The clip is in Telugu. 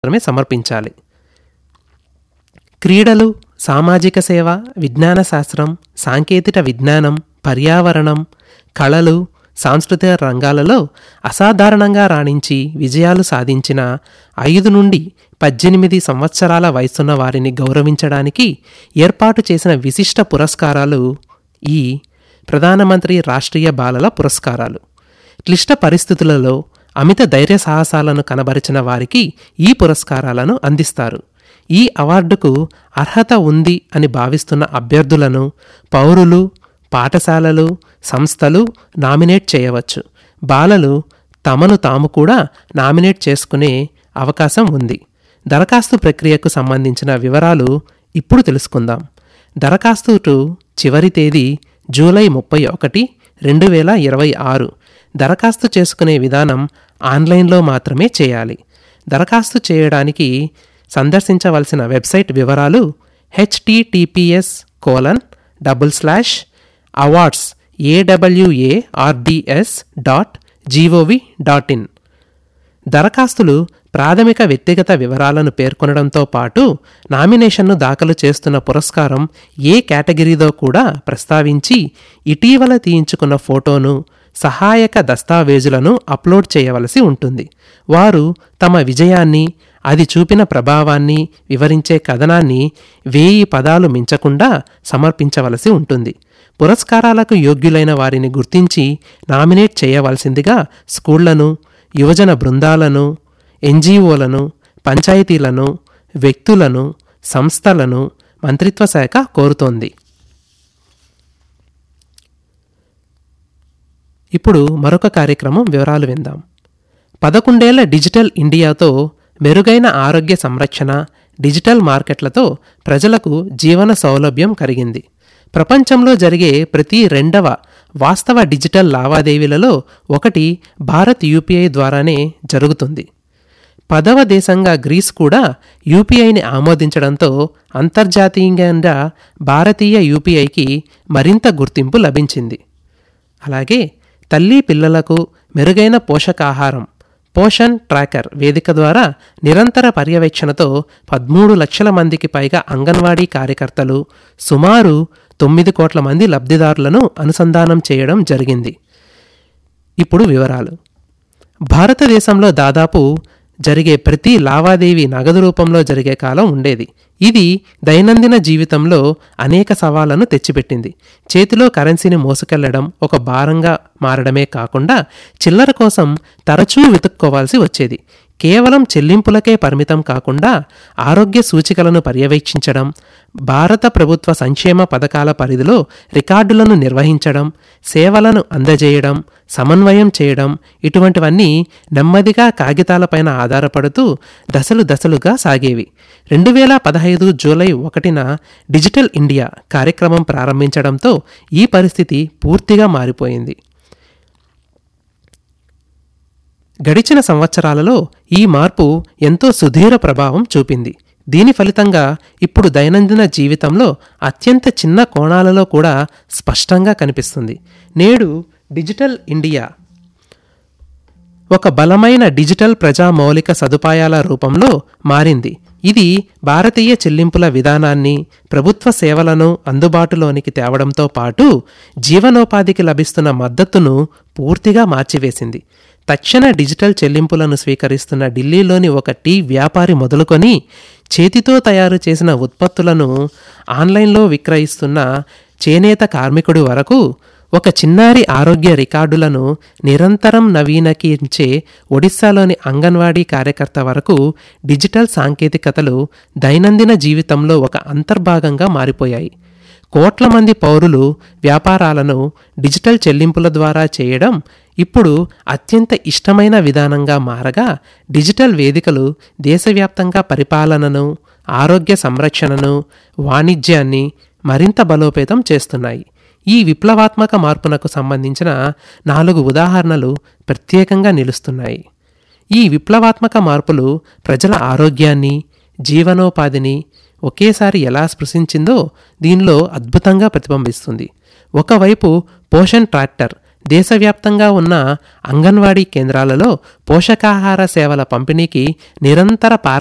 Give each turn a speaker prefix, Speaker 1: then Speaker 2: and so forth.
Speaker 1: మాత్రమే సమర్పించాలి క్రీడలు సామాజిక సేవ విజ్ఞాన శాస్త్రం సాంకేతిక విజ్ఞానం పర్యావరణం కళలు సాంస్కృతిక రంగాలలో అసాధారణంగా రాణించి విజయాలు సాధించిన ఐదు నుండి పద్దెనిమిది సంవత్సరాల వయసున్న వారిని గౌరవించడానికి ఏర్పాటు చేసిన విశిష్ట పురస్కారాలు ఈ ప్రధానమంత్రి రాష్ట్రీయ బాలల పురస్కారాలు క్లిష్ట పరిస్థితులలో అమిత ధైర్య సాహసాలను కనబరిచిన వారికి ఈ పురస్కారాలను అందిస్తారు ఈ అవార్డుకు అర్హత ఉంది అని భావిస్తున్న అభ్యర్థులను పౌరులు పాఠశాలలు సంస్థలు నామినేట్ చేయవచ్చు బాలలు తమను తాము కూడా నామినేట్ చేసుకునే అవకాశం ఉంది దరఖాస్తు ప్రక్రియకు సంబంధించిన వివరాలు ఇప్పుడు తెలుసుకుందాం దరఖాస్తుకు చివరి తేదీ జూలై ముప్పై ఒకటి రెండు వేల ఇరవై ఆరు దరఖాస్తు చేసుకునే విధానం ఆన్లైన్లో మాత్రమే చేయాలి దరఖాస్తు చేయడానికి సందర్శించవలసిన వెబ్సైట్ వివరాలు HTTPS colon double slash awards A W A R D S dot G O V dot in దరఖాస్తులు ప్రాథమిక వ్యక్తిగత వివరాలను పేర్కొనడంతో పాటు నామినేషన్ను దాఖలు చేస్తున్న పురస్కారం ఏ కేటగిరీదో కూడా ప్రస్తావించి ఇటీవల తీయించుకున్న ఫోటోను సహాయక దస్తావేజులను అప్లోడ్ చేయవలసి ఉంటుంది వారు తమ విజయాన్ని అది చూపిన ప్రభావాన్ని వివరించే కథనాన్ని వేయి పదాలు మించకుండా సమర్పించవలసి ఉంటుంది పురస్కారాలకు యోగ్యులైన వారిని గుర్తించి నామినేట్ చేయవలసిందిగా స్కూళ్లను యువజన బృందాలను ఎన్జిఓలను పంచాయతీలను వ్యక్తులను సంస్థలను మంత్రిత్వ శాఖ కోరుతోంది ఇప్పుడు మరొక కార్యక్రమం వివరాలు విందాం పదకొండేళ్ల డిజిటల్ ఇండియాతో మెరుగైన ఆరోగ్య సంరక్షణ డిజిటల్ మార్కెట్లతో ప్రజలకు జీవన సౌలభ్యం కలిగింది ప్రపంచంలో జరిగే ప్రతి రెండవ వాస్తవ డిజిటల్ లావాదేవీలలో ఒకటి భారత్ యూపీఐ ద్వారానే జరుగుతుంది పదవ దేశంగా గ్రీస్ కూడా యూపీఐని ఆమోదించడంతో అంతర్జాతీయంగా భారతీయ యూపీఐకి మరింత గుర్తింపు లభించింది అలాగే తల్లి పిల్లలకు మెరుగైన పోషకాహారం పోషణ్ ట్రాకర్ వేదిక ద్వారా నిరంతర పర్యవేక్షణతో పదమూడు లక్షల మందికి పైగా అంగన్వాడీ కార్యకర్తలు సుమారు తొమ్మిది కోట్ల మంది లబ్ధిదారులను అనుసంధానం చేయడం జరిగింది ఇప్పుడు వివరాలు భారతదేశంలో దాదాపు జరిగే ప్రతి లావాదేవీ నగదు రూపంలో జరిగే కాలం ఉండేది ఇది దైనందిన జీవితంలో అనేక సవాళ్లను తెచ్చిపెట్టింది చేతిలో కరెన్సీని మోసుకెళ్లడం ఒక భారంగా మారడమే కాకుండా చిల్లర కోసం తరచూ వెతుక్కోవాల్సి వచ్చేది కేవలం చెల్లింపులకే పరిమితం కాకుండా ఆరోగ్య సూచికలను పర్యవేక్షించడం భారత ప్రభుత్వ సంక్షేమ పథకాల పరిధిలో రికార్డులను నిర్వహించడం సేవలను అందజేయడం సమన్వయం చేయడం ఇటువంటివన్నీ నెమ్మదిగా కాగితాలపైన ఆధారపడుతూ దశలు దశలుగా సాగేవి రెండు వేల పదహైదు జూలై ఒకటిన డిజిటల్ ఇండియా కార్యక్రమం ప్రారంభించడంతో ఈ పరిస్థితి పూర్తిగా మారిపోయింది గడిచిన సంవత్సరాలలో ఈ మార్పు ఎంతో సుదీర ప్రభావం చూపింది దీని ఫలితంగా ఇప్పుడు దైనందిన జీవితంలో అత్యంత చిన్న కోణాలలో కూడా స్పష్టంగా కనిపిస్తుంది నేడు డిజిటల్ ఇండియా ఒక బలమైన డిజిటల్ ప్రజా మౌలిక సదుపాయాల రూపంలో మారింది ఇది భారతీయ చెల్లింపుల విధానాన్ని ప్రభుత్వ సేవలను అందుబాటులోనికి తేవడంతో పాటు జీవనోపాధికి లభిస్తున్న మద్దతును పూర్తిగా మార్చివేసింది తక్షణ డిజిటల్ చెల్లింపులను స్వీకరిస్తున్న ఢిల్లీలోని ఒక టీ వ్యాపారి మొదలుకొని చేతితో తయారు చేసిన ఉత్పత్తులను ఆన్లైన్లో విక్రయిస్తున్న చేనేత కార్మికుడి వరకు ఒక చిన్నారి ఆరోగ్య రికార్డులను నిరంతరం నవీనకించే ఒడిశాలోని అంగన్వాడీ కార్యకర్త వరకు డిజిటల్ సాంకేతికతలు దైనందిన జీవితంలో ఒక అంతర్భాగంగా మారిపోయాయి కోట్ల మంది పౌరులు వ్యాపారాలను డిజిటల్ చెల్లింపుల ద్వారా చేయడం ఇప్పుడు అత్యంత ఇష్టమైన విధానంగా మారగా డిజిటల్ వేదికలు దేశవ్యాప్తంగా పరిపాలనను ఆరోగ్య సంరక్షణను వాణిజ్యాన్ని మరింత బలోపేతం చేస్తున్నాయి ఈ విప్లవాత్మక మార్పునకు సంబంధించిన నాలుగు ఉదాహరణలు ప్రత్యేకంగా నిలుస్తున్నాయి ఈ విప్లవాత్మక మార్పులు ప్రజల ఆరోగ్యాన్ని జీవనోపాధిని ఒకేసారి ఎలా స్పృశించిందో దీనిలో అద్భుతంగా ప్రతిబింబిస్తుంది ఒకవైపు పోషణ్ ట్రాక్టర్ దేశవ్యాప్తంగా ఉన్న అంగన్వాడీ కేంద్రాలలో పోషకాహార సేవల పంపిణీకి నిరంతర